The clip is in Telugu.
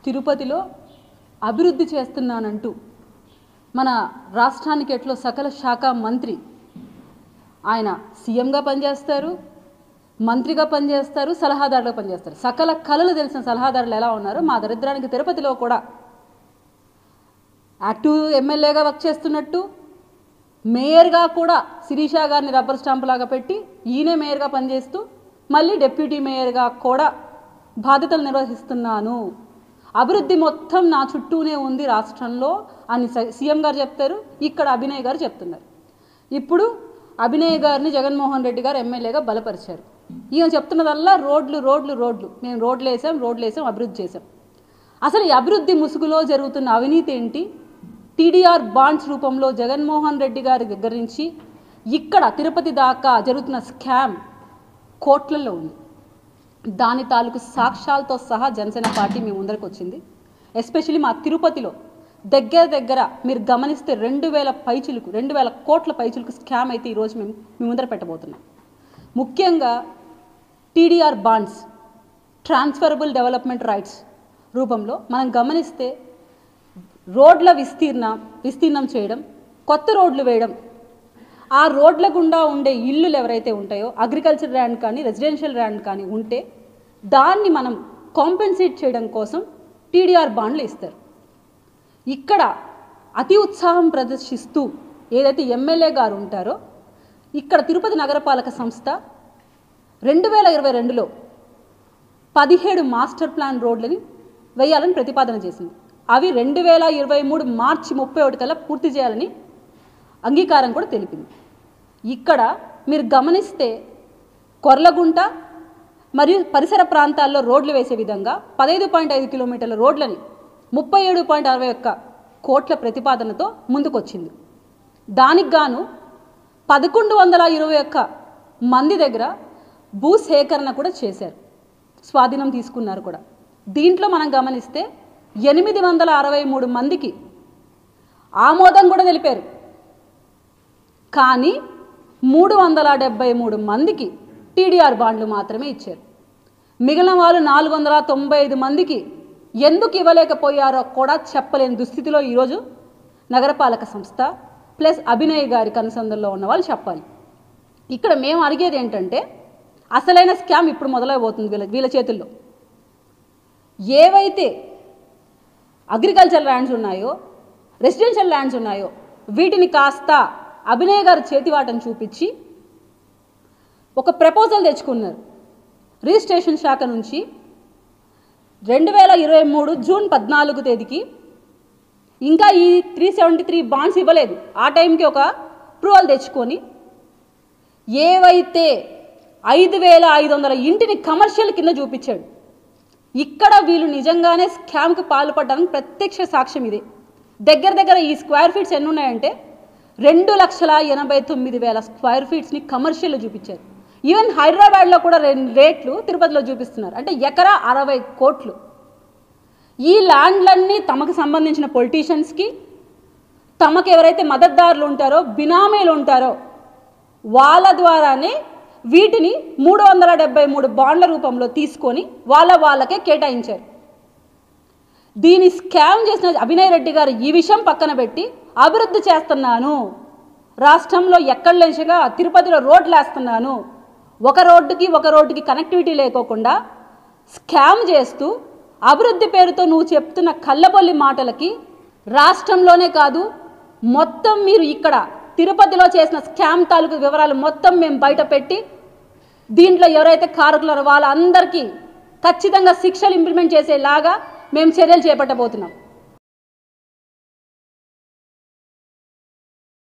తిరుపతిలో అభివృద్ధి చేస్తున్నానంటూ మన రాష్ట్రానికి ఎట్లో సకల శాఖ మంత్రి ఆయన సీఎంగా పనిచేస్తారు మంత్రిగా పనిచేస్తారు సలహాదారుగా పనిచేస్తారు సకల కళలు తెలిసిన సలహాదారులు ఎలా ఉన్నారో మా దరిద్రానికి తిరుపతిలో కూడా యాక్టివ్ ఎమ్మెల్యేగా వర్క్ చేస్తున్నట్టు మేయర్గా కూడా శిరీష గారిని రబ్బర్ స్టాంప్ లాగా పెట్టి ఈయనే మేయర్గా పనిచేస్తూ మళ్ళీ డిప్యూటీ మేయర్గా కూడా బాధ్యతలు నిర్వహిస్తున్నాను అభివృద్ధి మొత్తం నా చుట్టూనే ఉంది రాష్ట్రంలో అని స- సీఎం గారు చెప్తారు ఇక్కడ అభినయ్ గారు చెప్తున్నారు ఇప్పుడు అభినయ్ గారిని జగన్మోహన్ రెడ్డి గారు ఎమ్మెల్యేగా బలపరిచారు ఈయన చెప్తున్నదల్లా రోడ్లు రోడ్లు రోడ్లు మేము రోడ్లు వేసాం రోడ్లు వేసాం అభివృద్ధి చేసాం అసలు ఈ అభివృద్ధి ముసుగులో జరుగుతున్న అవినీతి ఏంటి టీడీఆర్ బాండ్స్ రూపంలో జగన్మోహన్ రెడ్డి గారి దగ్గర నుంచి ఇక్కడ తిరుపతి దాకా జరుగుతున్న స్కామ్ కోట్లలో ఉంది దాని తాలూకు సాక్ష్యాలతో సహా జనసేన పార్టీ మీ ముందరకు వచ్చింది ఎస్పెషల్లీ మా తిరుపతిలో దగ్గర దగ్గర మీరు గమనిస్తే రెండు వేల పైచులకు రెండు వేల కోట్ల పైచులకు స్కామ్ అయితే ఈరోజు మేము మీ ముందర పెట్టబోతున్నాం ముఖ్యంగా TDR bonds transferable development rights రూపంలో మనం గమనిస్తే రోడ్ల విస్తీర్ణ విస్తీర్ణం చేయడం కొత్త రోడ్లు వేయడం ఆ రోడ్ల గుండా ఉండే ఇల్లులు ఎవరైతే ఉంటాయో అగ్రికల్చర్ ల్యాండ్ కానీ రెసిడెన్షియల్ ల్యాండ్ కానీ ఉంటే దాన్ని మనం కాంపెన్సేట్ చేయడం కోసం టీడీఆర్ బాండ్లు ఇస్తారు ఇక్కడ అతి ఉత్సాహం ప్రదర్శిస్తూ ఏదైతే ఎమ్మెల్యే గారు ఉంటారో ఇక్కడ తిరుపతి నగరపాలక సంస్థ రెండు వేల ఇరవై రెండులో పదిహేడు మాస్టర్ ప్లాన్ రోడ్లని వేయాలని ప్రతిపాదన చేసింది అవి రెండు వేల ఇరవై మూడు మార్చి ముప్పై ఒకటి కల్లా పూర్తి చేయాలని అంగీకారం కూడా తెలిపింది ఇక్కడ మీరు గమనిస్తే కొర్లగుంట మరియు పరిసర ప్రాంతాల్లో రోడ్లు వేసే విధంగా పదహైదు పాయింట్ ఐదు కిలోమీటర్ల రోడ్లని ముప్పై ఏడు పాయింట్ అరవై ఒక్క కోట్ల ప్రతిపాదనతో ముందుకొచ్చింది దానికి గాను పదకొండు వందల ఇరవై ఒక్క మంది దగ్గర భూ సేకరణ కూడా చేశారు స్వాధీనం తీసుకున్నారు కూడా దీంట్లో మనం గమనిస్తే ఎనిమిది వందల అరవై మూడు మందికి ఆమోదం కూడా తెలిపారు కానీ మూడు వందల డెబ్బై మూడు మందికి టీడీఆర్ బాండ్లు మాత్రమే ఇచ్చారు మిగిలిన వాళ్ళు నాలుగు వందల తొంభై ఐదు మందికి ఎందుకు ఇవ్వలేకపోయారో కూడా చెప్పలేని దుస్థితిలో ఈరోజు నగరపాలక సంస్థ ప్లస్ అభినయ్ గారి కనుసంధంలో ఉన్న వాళ్ళు చెప్పాలి ఇక్కడ మేము అడిగేది ఏంటంటే అసలైన స్కామ్ ఇప్పుడు మొదలైపోతుంది వీళ్ళ వీళ్ళ చేతుల్లో ఏవైతే అగ్రికల్చర్ ల్యాండ్స్ ఉన్నాయో రెసిడెన్షియల్ ల్యాండ్స్ ఉన్నాయో వీటిని కాస్త అభినయ్ గారు చేతివాటం చూపించి ఒక ప్రపోజల్ తెచ్చుకున్నారు రిజిస్ట్రేషన్ శాఖ నుంచి రెండు వేల ఇరవై మూడు జూన్ పద్నాలుగు తేదీకి ఇంకా ఈ త్రీ సెవెంటీ త్రీ బాండ్స్ ఇవ్వలేదు ఆ టైంకి ఒక అప్రూవల్ తెచ్చుకొని ఏవైతే ఐదు వేల ఐదు వందల ఇంటిని కమర్షియల్ కింద చూపించాడు ఇక్కడ వీళ్ళు నిజంగానే స్కామ్కి పాల్పడడానికి ప్రత్యక్ష సాక్ష్యం ఇది దగ్గర దగ్గర ఈ స్క్వేర్ ఫీట్స్ ఎన్ని ఉన్నాయంటే రెండు లక్షల ఎనభై తొమ్మిది వేల స్క్వేర్ ఫీట్స్ని కమర్షియల్లో చూపించారు ఈవెన్ హైదరాబాద్లో కూడా రెండు రేట్లు తిరుపతిలో చూపిస్తున్నారు అంటే ఎకరా అరవై కోట్లు ఈ ల్యాండ్లన్నీ తమకు సంబంధించిన పొలిటీషియన్స్కి తమకు ఎవరైతే మద్దతుదారులు ఉంటారో బినామీలు ఉంటారో వాళ్ళ ద్వారానే వీటిని మూడు వందల డెబ్బై మూడు బాండ్ల రూపంలో తీసుకొని వాళ్ళ వాళ్ళకే కేటాయించారు దీని స్కామ్ చేసిన అభినయ్ రెడ్డి గారు ఈ విషయం పక్కన పెట్టి అభివృద్ధి చేస్తున్నాను రాష్ట్రంలో ఎక్కడ లేచిగా తిరుపతిలో రోడ్లు వేస్తున్నాను ఒక రోడ్డుకి ఒక రోడ్డుకి కనెక్టివిటీ లేకోకుండా స్కామ్ చేస్తూ అభివృద్ధి పేరుతో నువ్వు చెప్తున్న కళ్ళబొల్లి మాటలకి రాష్ట్రంలోనే కాదు మొత్తం మీరు ఇక్కడ తిరుపతిలో చేసిన స్కామ్ తాలూకు వివరాలు మొత్తం మేము బయట పెట్టి దీంట్లో ఎవరైతే కారకులారో వాళ్ళందరికీ ఖచ్చితంగా శిక్షలు ఇంప్లిమెంట్ చేసేలాగా మేము చర్యలు చేపట్టబోతున్నాం